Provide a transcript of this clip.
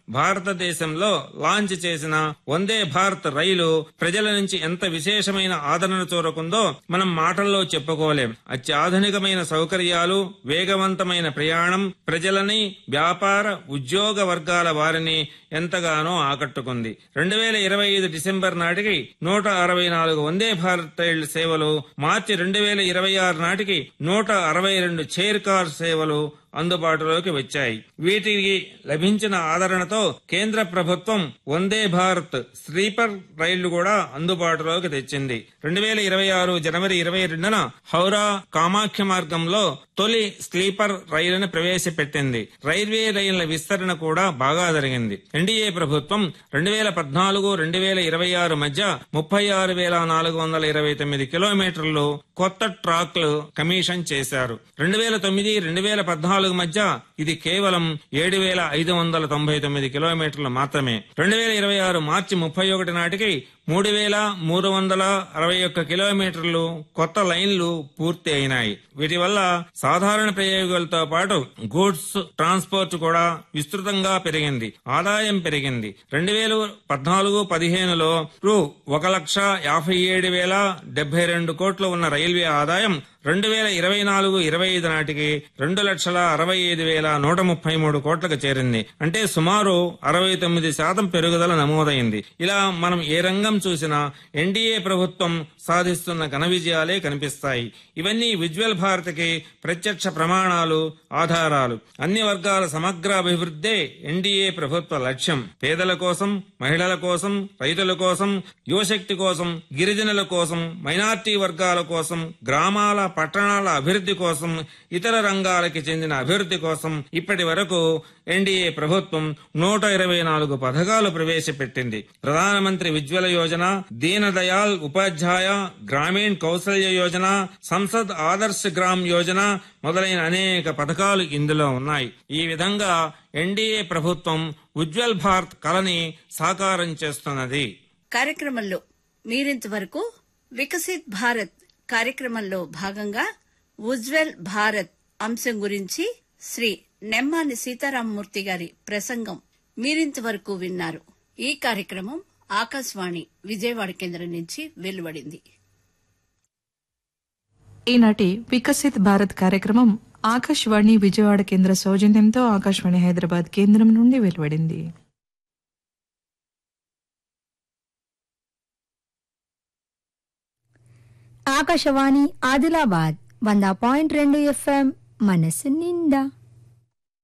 భారతదేశంలో లాంచ్ చేసిన వందే భారత్ రైలు ప్రజల నుంచి ఎంత విశేషమైన ఆదరణ చూరకుందో మనం మాటల్లో చెప్పుకోలేం అత్యాధునికమైన సౌకర్యాలు వేగవంతమైన ప్రయాణం ప్రజలని వ్యాపార ఉద్యోగ వర్గాల వారిని ఎంతగానో ఆకట్టుకుంది రెండు వేల ఇరవై ఐదు డిసెంబర్ నాటికి నూట అరవై నాలుగు వందే భారత్ రైళ్ల సేవలు మార్చి రెండు వేల ఇరవై ఆరు నాటికి నూట అరవై రెండు చైర్ కార్ సేవలు అందుబాటులోకి వచ్చాయి వీటికి లభించిన ఆదరణతో కేంద్ర ప్రభుత్వం వందే భారత్ స్లీపర్ రైళ్లు కూడా అందుబాటులోకి తెచ్చింది రెండు వేల ఇరవై ఆరు జనవరి ఇరవై రెండున హౌరా కామాఖ్య మార్గంలో తొలి స్లీపర్ రైలును ప్రవేశపెట్టింది రైల్వే రైళ్ల విస్తరణ కూడా బాగా జరిగింది ఎన్డీఏ ప్రభుత్వం రెండు వేల పద్నాలుగు రెండు వేల ఇరవై ఆరు మధ్య ముప్పై ఆరు వేల నాలుగు వందల ఇరవై తొమ్మిది కిలోమీటర్లు కొత్త ట్రాక్లు కమిషన్ చేశారు రెండు వేల తొమ్మిది రెండు వేల పద్నాలుగు మధ్య ఇది కేవలం ఏడు వేల ఐదు వందల తొంభై తొమ్మిది కిలోమీటర్లు మాత్రమే రెండు వేల ఇరవై ఆరు మార్చి ముప్పై ఒకటి నాటికి మూడు వేల మూడు వందల అరవై ఒక్క కిలోమీటర్లు కొత్త లైన్లు పూర్తి అయినాయి వీటి వల్ల సాధారణ ప్రయోగాలతో పాటు గూడ్స్ ట్రాన్స్పోర్ట్ కూడా విస్తృతంగా పెరిగింది ఆదాయం పెరిగింది రెండు వేల పద్నాలుగు పదిహేనులో రూ ఒక లక్ష యాభై ఏడు వేల డెబ్బై రెండు కోట్లు ఉన్న రైల్వే ఆదాయం రెండు వేల ఇరవై నాలుగు ఇరవై ఐదు నాటికి రెండు లక్షల అరవై ఐదు వేల నూట ముప్పై మూడు కోట్లకు చేరింది అంటే సుమారు అరవై తొమ్మిది శాతం పెరుగుదల నమోదైంది ఇలా మనం ఏ రంగం చూసినా ఎన్డీఏ ప్రభుత్వం సాధిస్తున్న ఘన విజయాలే కనిపిస్తాయి ఇవన్నీ ఉజ్వల్ భారత్కి ప్రత్యక్ష ప్రమాణాలు ఆధారాలు అన్ని వర్గాల సమగ్ర అభివృద్ధే ఎన్డీఏ ప్రభుత్వ లక్ష్యం పేదల కోసం మహిళల కోసం రైతుల కోసం యువశక్తి కోసం గిరిజనుల కోసం మైనార్టీ వర్గాల కోసం గ్రామాల పట్టణాల అభివృద్ధి కోసం ఇతర రంగాలకి చెందిన అభివృద్ధి కోసం ఇప్పటి వరకు ఎన్డీఏ ప్రభుత్వం నూట ఇరవై నాలుగు పథకాలు ప్రవేశపెట్టింది ప్రధానమంత్రి ఉజ్వల యోజన దీన దయాల్ ఉపాధ్యాయ గ్రామీణ్ కౌశల్య యోజన సంసద్ ఆదర్శ్ గ్రామ్ యోజన మొదలైన అనేక పథకాలు ఇందులో ఉన్నాయి ఈ విధంగా ఎన్డీఏ ప్రభుత్వం ఉజ్వల్ భారత్ కళని సాకారం చేస్తున్నది కార్యక్రమంలో మీరింతవరకు వికసిత్ భారత్ కార్యక్రమంలో భాగంగా ఉజ్వల్ భారత్ అంశం గురించి శ్రీ నెమ్మాని సీతారామమూర్తి గారి ప్రసంగం మీరింతవరకు విన్నారు ఈ కార్యక్రమం ఆకాశవాణి విజయవాడ కేంద్రం నుంచి వెలువడింది ఈనాటి వికసిత్ భారత్ కార్యక్రమం ఆకాశవాణి విజయవాడ కేంద్ర సౌజన్యంతో ఆకాశవాణి హైదరాబాద్ కేంద్రం నుండి వెలువడింది ఆకాశవాణి ఆదిలాబాద్ వంద పాయింట్ రెండు ఎఫ్ఎం మనసు నిండా